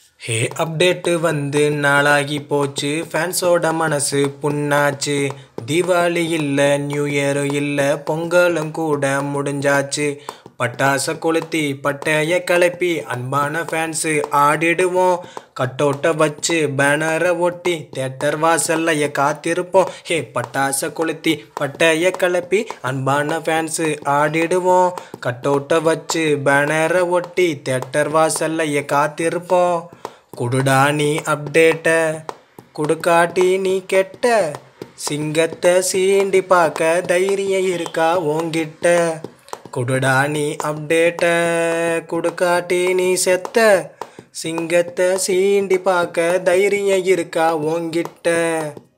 ஹே update வந்து நாளாகி போச்சு ஃபேன்ஸோட மனசு புண்ணாச்சு தீபாவளி இல்லை நியூ இயரும் இல்லை பொங்கலும் கூட முடிஞ்சாச்சு பட்டாசை கொளுத்தி பட்டைய கிளப்பி அன்பான ஃபேன்ஸு ஆடிடுவோம் கட்டோட்டை வச்சு பேனரை ஒட்டி தேட்டர் வாசல்லைய காத்திருப்போம் ஹே பட்டாசை கொளுத்தி பட்டைய கிளப்பி அன்பான ஃபேன்ஸு ஆடிடுவோம் கட்டோட்டை வச்சு பேனரை ஒட்டி தேட்டர் வாசல்லைய காத்திருப்போம் குடுடா நீ அப்டேட்ட குடுக்காட்டி நீ கெட்ட சிங்கத்தை சீண்டி பார்க்க தைரியம் இருக்கா உங்கிட்ட குடுடா நீ அப்டேட்ட குடுக்காட்டி நீ செத்த சிங்கத்தை சீண்டி பார்க்க தைரியம் இருக்கா உங்கிட்ட